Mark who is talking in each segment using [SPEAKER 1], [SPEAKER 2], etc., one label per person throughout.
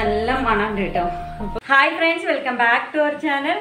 [SPEAKER 1] നല്ല മണമുണ്ട് കേട്ടോ hi friends welcome back to our channel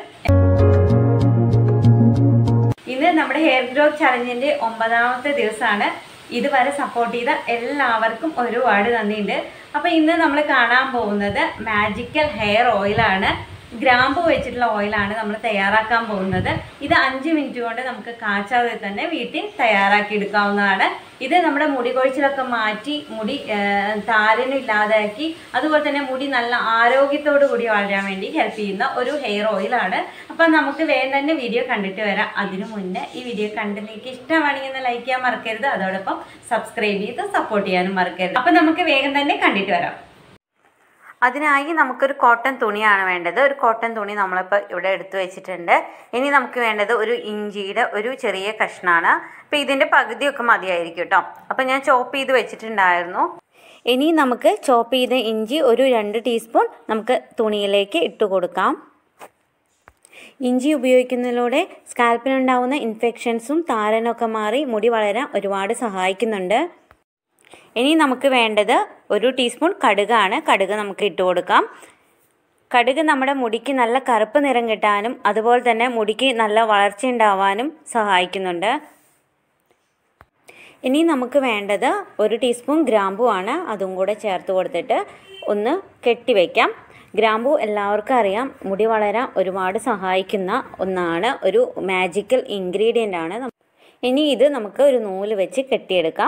[SPEAKER 1] ഇന്ന് നമ്മുടെ ഹെയർ ഗ്രോത്ത് ചലഞ്ചിന്റെ ഒമ്പതാമത്തെ ദിവസമാണ് ഇതുവരെ സപ്പോർട്ട് ചെയ്ത എല്ലാവർക്കും ഒരുപാട് നന്ദിയുണ്ട് അപ്പൊ ഇന്ന് നമ്മൾ കാണാൻ പോകുന്നത് മാജിക്കൽ ഹെയർ ഓയിലാണ് ഗ്രാമ്പു വെച്ചിട്ടുള്ള ഓയിലാണ് നമ്മൾ തയ്യാറാക്കാൻ പോകുന്നത് ഇത് അഞ്ച് മിനിറ്റ് കൊണ്ട് നമുക്ക് കാച്ചാതെ തന്നെ വീട്ടിൽ തയ്യാറാക്കി എടുക്കാവുന്നതാണ് ഇത് നമ്മുടെ മുടി കൊഴിച്ചിലൊക്കെ മാറ്റി മുടി താരനും ഇല്ലാതാക്കി അതുപോലെ തന്നെ മുടി നല്ല ആരോഗ്യത്തോടു കൂടി വളരാൻ വേണ്ടി ഹെൽപ്പ് ചെയ്യുന്ന ഒരു ഹെയർ ഓയിലാണ് അപ്പം നമുക്ക് വേഗം തന്നെ വീഡിയോ കണ്ടിട്ട് വരാം അതിനു മുന്നേ ഈ വീഡിയോ കണ്ട് നിങ്ങൾക്ക് ഇഷ്ടമാണെങ്കിൽ ഒന്ന് ലൈക്ക് ചെയ്യാൻ മറക്കരുത് അതോടൊപ്പം സബ്സ്ക്രൈബ് ചെയ്ത് സപ്പോർട്ട് ചെയ്യാനും മറക്കരുത് അപ്പം നമുക്ക് വേഗം തന്നെ കണ്ടിട്ട് വരാം അതിനായി നമുക്കൊരു കോട്ടൺ തുണിയാണ് വേണ്ടത് ഒരു കോട്ടൺ തുണി നമ്മളിപ്പോൾ ഇവിടെ എടുത്തു വെച്ചിട്ടുണ്ട് ഇനി നമുക്ക് വേണ്ടത് ഒരു ഇഞ്ചിയുടെ ഒരു ചെറിയ കഷ്ണമാണ് അപ്പോൾ ഇതിൻ്റെ പകുതിയൊക്കെ മതിയായിരിക്കും കേട്ടോ അപ്പോൾ ഞാൻ ചോപ്പ് ചെയ്ത് വെച്ചിട്ടുണ്ടായിരുന്നു ഇനി നമുക്ക് ചോപ്പ് ചെയ്ത ഇഞ്ചി ഒരു രണ്ട് ടീസ്പൂൺ നമുക്ക് തുണിയിലേക്ക് ഇട്ട് കൊടുക്കാം ഇഞ്ചി ഉപയോഗിക്കുന്നതിലൂടെ സ്കാൽപ്പിനുണ്ടാവുന്ന ഇൻഫെക്ഷൻസും താരനൊക്കെ മാറി മുടി വളരാൻ ഒരുപാട് സഹായിക്കുന്നുണ്ട് ഇനി നമുക്ക് വേണ്ടത് ഒരു ടീസ്പൂൺ കടുകാണ് കടുക് നമുക്ക് ഇട്ട് കൊടുക്കാം കടുക് നമ്മുടെ മുടിക്ക് നല്ല കറുപ്പ് നിറം കിട്ടാനും അതുപോലെ തന്നെ മുടിക്ക് നല്ല വളർച്ച ഉണ്ടാവാനും സഹായിക്കുന്നുണ്ട് ഇനി നമുക്ക് വേണ്ടത് ഒരു ടീസ്പൂൺ ഗ്രാമ്പു ആണ് അതും കൂടെ ചേർത്ത് കൊടുത്തിട്ട് ഒന്ന് കെട്ടിവെക്കാം ഗ്രാമ്പു എല്ലാവർക്കും അറിയാം മുടി വളരാൻ ഒരുപാട് സഹായിക്കുന്ന ഒന്നാണ് ഒരു മാജിക്കൽ ഇൻഗ്രീഡിയൻ്റ് ആണ് ഇനി ഇത് നമുക്ക് ഒരു നൂല് വെച്ച് കെട്ടിയെടുക്കാം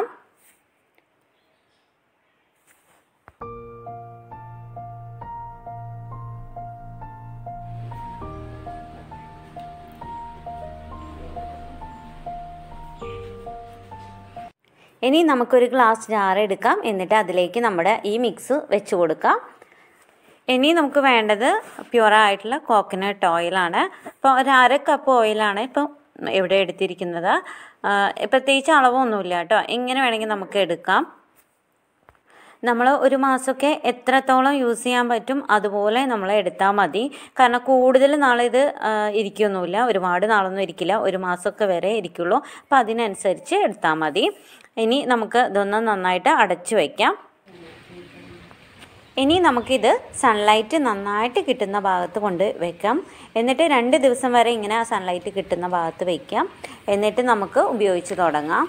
[SPEAKER 1] ഇനി നമുക്കൊരു ഗ്ലാസ് ജാർ എടുക്കാം എന്നിട്ട് അതിലേക്ക് നമ്മുടെ ഈ മിക്സ് വെച്ച് കൊടുക്കാം ഇനി നമുക്ക് വേണ്ടത് പ്യുവറായിട്ടുള്ള കോക്കനട്ട് ഓയിലാണ് ഇപ്പോൾ ഒരു അര കപ്പ് ഓയിലാണ് ഇപ്പോൾ ഇവിടെ എടുത്തിരിക്കുന്നത് പ്രത്യേകിച്ച് അളവൊന്നുമില്ല കേട്ടോ എങ്ങനെ വേണമെങ്കിൽ നമുക്ക് എടുക്കാം നമ്മൾ ഒരു മാസമൊക്കെ എത്രത്തോളം യൂസ് ചെയ്യാൻ പറ്റും അതുപോലെ നമ്മൾ എടുത്താൽ മതി കാരണം കൂടുതൽ നാളിത് ഇരിക്കൊന്നുമില്ല ഒരുപാട് നാളൊന്നും ഇരിക്കില്ല ഒരു മാസമൊക്കെ വരെ ഇരിക്കുള്ളൂ അപ്പോൾ അതിനനുസരിച്ച് എടുത്താൽ മതി ഇനി നമുക്ക് ഇതൊന്ന് നന്നായിട്ട് അടച്ചു വയ്ക്കാം ഇനി നമുക്കിത് സൺലൈറ്റ് നന്നായിട്ട് കിട്ടുന്ന ഭാഗത്ത് കൊണ്ട് വെക്കാം എന്നിട്ട് രണ്ട് ദിവസം വരെ ഇങ്ങനെ ആ സൺലൈറ്റ് കിട്ടുന്ന ഭാഗത്ത് വയ്ക്കാം എന്നിട്ട് നമുക്ക് ഉപയോഗിച്ച് തുടങ്ങാം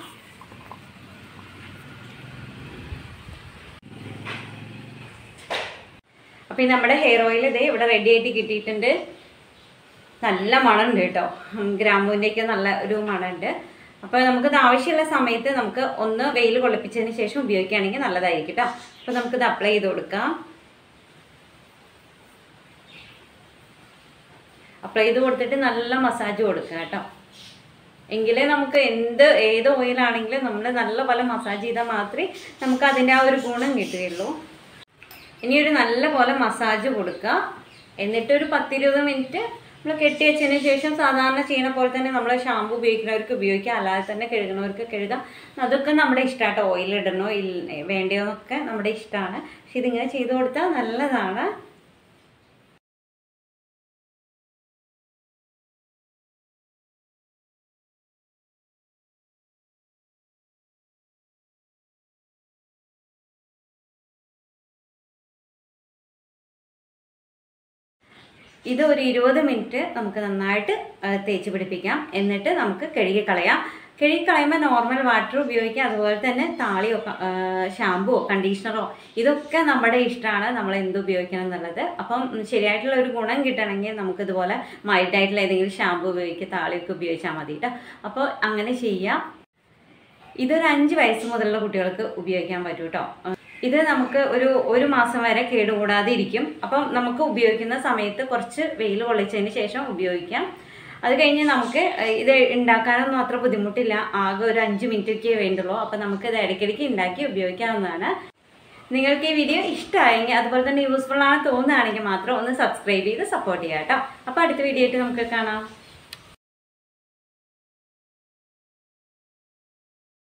[SPEAKER 1] അപ്പോൾ ഈ നമ്മുടെ ഹെയർ ഓയിൽ ഇതേ ഇവിടെ റെഡി ആയിട്ട് കിട്ടിയിട്ടുണ്ട് നല്ല മണമുണ്ട് കേട്ടോ ഗ്രാമ്പൂവിൻ്റെയൊക്കെ നല്ല ഒരു മണമുണ്ട് അപ്പോൾ നമുക്കിത് ആവശ്യമുള്ള സമയത്ത് നമുക്ക് ഒന്ന് വെയിൽ കൊള്ളിപ്പിച്ചതിന് ശേഷം ഉപയോഗിക്കുകയാണെങ്കിൽ നല്ലതായിരിക്കും കേട്ടോ അപ്പോൾ നമുക്കിത് അപ്ലൈ ചെയ്ത് കൊടുക്കാം അപ്ലൈ ചെയ്ത് കൊടുത്തിട്ട് നല്ല മസാജ് കൊടുക്കുക കേട്ടോ എങ്കിലേ നമുക്ക് എന്ത് ഏത് ഓയിലാണെങ്കിലും നമ്മൾ നല്ല പോലെ മസാജ് ചെയ്താൽ മാത്രമേ നമുക്ക് അതിൻ്റെ ആ ഒരു ഗുണം കിട്ടുകയുള്ളൂ ഇനി ഒരു നല്ല പോലെ മസാജ് കൊടുക്കുക എന്നിട്ട് ഒരു പത്തിരുപത് മിനിറ്റ് നമ്മൾ കെട്ടി വെച്ചതിന് ശേഷം സാധാരണ ചെയ്യുന്ന പോലെ തന്നെ നമ്മൾ ഷാമ്പു ഉപയോഗിക്കുന്നവർക്ക് ഉപയോഗിക്കാം അല്ലാതെ തന്നെ കഴുകുന്നവർക്ക് കഴുകാം അതൊക്കെ നമ്മുടെ ഇഷ്ടമാട്ടോ ഓയിൽ ഇടണോ ഇല്ല വേണ്ടയോ എന്നൊക്കെ നമ്മുടെ ഇഷ്ടമാണ് പക്ഷെ ഇതിങ്ങനെ ചെയ്ത് കൊടുത്താൽ നല്ലതാണ് ഇത് ഒരു ഇരുപത് മിനിറ്റ് നമുക്ക് നന്നായിട്ട് തേച്ച് പിടിപ്പിക്കാം എന്നിട്ട് നമുക്ക് കഴുകി കളയാം കഴുകി കളയുമ്പോൾ നോർമൽ വാട്ടർ ഉപയോഗിക്കാം അതുപോലെ തന്നെ താളിയോ ഷാമ്പുവോ കണ്ടീഷണറോ ഇതൊക്കെ നമ്മുടെ ഇഷ്ടമാണ് നമ്മൾ എന്ത് ഉപയോഗിക്കണം എന്നുള്ളത് അപ്പം ശരിയായിട്ടുള്ള ഒരു ഗുണം കിട്ടണമെങ്കിൽ നമുക്ക് ഇതുപോലെ മൈൽഡായിട്ടുള്ള ഏതെങ്കിലും ഷാമ്പു ഉപയോഗിക്കുക താളിയൊക്കെ ഉപയോഗിച്ചാൽ മതി കേട്ടോ അപ്പോൾ അങ്ങനെ ചെയ്യാം ഇതൊരു അഞ്ച് വയസ്സ് മുതലുള്ള കുട്ടികൾക്ക് ഉപയോഗിക്കാൻ പറ്റും കേട്ടോ ഇത് നമുക്ക് ഒരു ഒരു മാസം വരെ കേടുകൂടാതെ ഇരിക്കും അപ്പം നമുക്ക് ഉപയോഗിക്കുന്ന സമയത്ത് കുറച്ച് വെയിൽ കൊള്ളിച്ചതിന് ശേഷം ഉപയോഗിക്കാം അത് കഴിഞ്ഞ് നമുക്ക് ഇത് ഉണ്ടാക്കാനൊന്നും അത്ര ബുദ്ധിമുട്ടില്ല ആകെ ഒരു അഞ്ച് മിനിറ്റൊക്കെ വേണ്ടുള്ളൂ അപ്പം നമുക്ക് ഇത് ഇടയ്ക്കിടയ്ക്ക് ഉണ്ടാക്കി ഉപയോഗിക്കാവുന്നതാണ് നിങ്ങൾക്ക് ഈ വീഡിയോ ഇഷ്ടമായെങ്കിൽ അതുപോലെ തന്നെ യൂസ്ഫുൾ ആണെന്ന് തോന്നുകയാണെങ്കിൽ മാത്രം ഒന്ന് സബ്സ്ക്രൈബ് ചെയ്ത് സപ്പോർട്ട് ചെയ്യാം കേട്ടോ അപ്പോൾ അടുത്ത വീഡിയോ ആയിട്ട് നമുക്ക് കാണാം